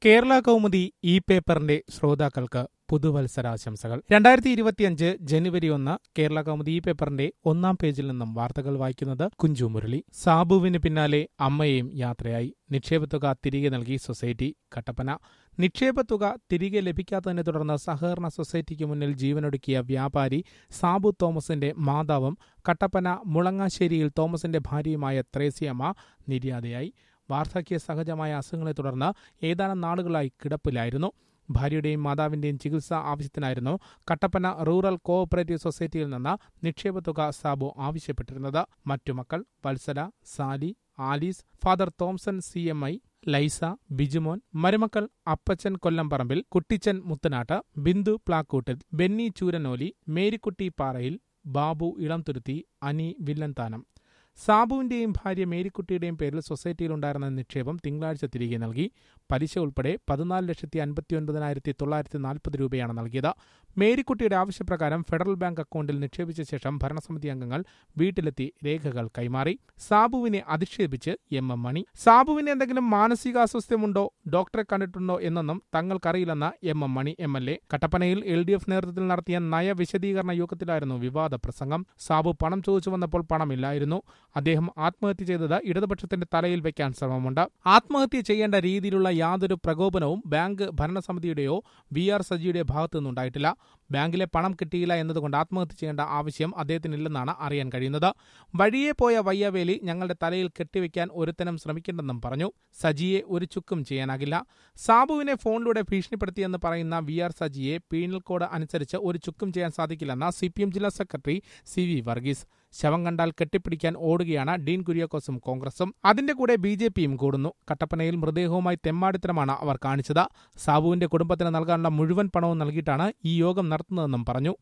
Kerala Kaumudi E പേപ്പറിന്റെ ശ്രോതാക്കൾക്ക് പുതുവത്സരാശംസകൾ രണ്ടായിരത്തി ഇരുപത്തിയഞ്ച് ജനുവരി ഒന്ന് കേരള കൗമുദി ഇ പേപ്പറിന്റെ ഒന്നാം പേജിൽ നിന്നും വാർത്തകൾ വായിക്കുന്നത് കുഞ്ചു മുരളി സാബുവിന് പിന്നാലെ അമ്മയെയും യാത്രയായി നിക്ഷേപത്തുക തിരികെ നൽകി സൊസൈറ്റി കട്ടപ്പന നിക്ഷേപത്തുക തിരികെ ലഭിക്കാത്തതിനെ തുടർന്ന് സഹകരണ സൊസൈറ്റിക്ക് മുന്നിൽ ജീവനൊടുക്കിയ വ്യാപാരി സാബു തോമസിന്റെ മാതാവും കട്ടപ്പന മുളങ്ങാശ്ശേരിയിൽ തോമസിന്റെ ഭാര്യയുമായ ത്രേസ്യമ്മ നിര്യാതയായി വാർദ്ധക്യ സഹജമായ അസുഖങ്ങളെ തുടർന്ന് ഏതാനും നാളുകളായി കിടപ്പിലായിരുന്നു ഭാര്യയുടെയും മാതാവിന്റെയും ചികിത്സാ ആവശ്യത്തിനായിരുന്നു കട്ടപ്പന റൂറൽ കോഓപ്പറേറ്റീവ് സൊസൈറ്റിയിൽ നിന്ന് നിക്ഷേപത്തുക സാബു ആവശ്യപ്പെട്ടിരുന്നത് മറ്റു മക്കൾ Vatsala Sally Alice father Thomson C M I Laisa Bijumon മരുമക്കൾ അപ്പച്ചൻ കൊല്ലംപറമ്പിൽ കുട്ടിച്ചൻ മുത്തനാട്ട് ബിന്ദു പ്ലാക്കൂട്ടിൽ ബെന്നി ചൂരനോലി മേരിക്കുട്ടി പാറയിൽ ബാബു ഇളംതുരുത്തി അനി വില്ലൻതാനം സാബുവിന്റെയും ഭാര്യ മേരിക്കുട്ടിയുടെയും പേരിൽ സൊസൈറ്റിയിലുണ്ടായിരുന്ന നിക്ഷേപം തിങ്കളാഴ്ച തിരികെ നൽകി പലിശ ഉൾപ്പെടെ പതിനാല് ലക്ഷത്തി അൻപത്തി ഒൻപതിനായിരത്തി തൊള്ളായിരത്തി നാൽപ്പത് രൂപയാണ് നൽകിയത് മേരിക്കുട്ടിയുടെ ആവശ്യപ്രകാരം ഫെഡറൽ ബാങ്ക് അക്കൗണ്ടിൽ നിക്ഷേപിച്ച ശേഷം ഭരണസമിതി അംഗങ്ങൾ വീട്ടിലെത്തി രേഖകൾ കൈമാറി സാബുവിനെ അധിക്ഷേപിച്ച് എം എം മണി സാബുവിന് എന്തെങ്കിലും മാനസികാസ്വസ്ഥ്യമുണ്ടോ ഡോക്ടറെ കണ്ടിട്ടുണ്ടോ എന്നൊന്നും തങ്ങൾക്കറിയില്ലെന്ന M M Mani M L A കട്ടപ്പനയിൽ എൽ ഡി എഫ് നേതൃത്വത്തിൽ നടത്തിയ നയവിശദീകരണ യോഗത്തിലായിരുന്നു വിവാദ പ്രസംഗം സാബു പണം ചോദിച്ചു വന്നപ്പോൾ പണമില്ലായിരുന്നു അദ്ദേഹം ആത്മഹത്യ ചെയ്തത് ഇടതുപക്ഷത്തിന്റെ തലയിൽ വെക്കാൻ ശ്രമമുണ്ട് ആത്മഹത്യ ചെയ്യേണ്ട രീതിയിലുള്ള യാതൊരു പ്രകോപനവും ബാങ്ക് ഭരണസമിതിയുടെയോ വി ആർ സജിയുടെ ഭാഗത്തു നിന്നുണ്ടായിട്ടില്ല ബാങ്കിലെ പണം കിട്ടിയില്ല എന്നതുകൊണ്ട് ആത്മഹത്യ ചെയ്യേണ്ട ആവശ്യം അദ്ദേഹത്തിനില്ലെന്നാണ് അറിയാൻ കഴിയുന്നത് വഴിയെ പോയ വയ്യവേലി ഞങ്ങളുടെ തലയിൽ കെട്ടിവെക്കാൻ ഒരുത്തനും ശ്രമിക്കേണ്ടെന്നും പറഞ്ഞു സജിയെ ഒരു ചുക്കും ചെയ്യാനാകില്ല സാബുവിനെ ഫോണിലൂടെ ഭീഷണിപ്പെടുത്തിയെന്ന് പറയുന്ന വി ആർ സജിയെ പീനൽ കോഡ് അനുസരിച്ച് ഒരു ചുക്കും ചെയ്യാൻ സാധിക്കില്ലെന്ന സി പി എം ജില്ലാ സെക്രട്ടറി സി വി വർഗീസ് ശവം കണ്ടാൽ കെട്ടിപ്പിടിക്കാൻ ഓടുകയാണ് ഡീൻ കുര്യാക്കോസും കോൺഗ്രസും അതിന്റെ കൂടെ ബി ജെ പിയും കൂടുന്നു കട്ടപ്പനയിൽ മൃതദേഹവുമായി തെമ്മാടിത്തരമാണ് അവർ കാണിച്ചത് സാബുവിന്റെ കുടുംബത്തിന് നൽകാനുള്ള മുഴുവൻ പണവും നൽകിയിട്ടാണ് ഈ യോഗം നടത്തുന്നതെന്നും പറഞ്ഞു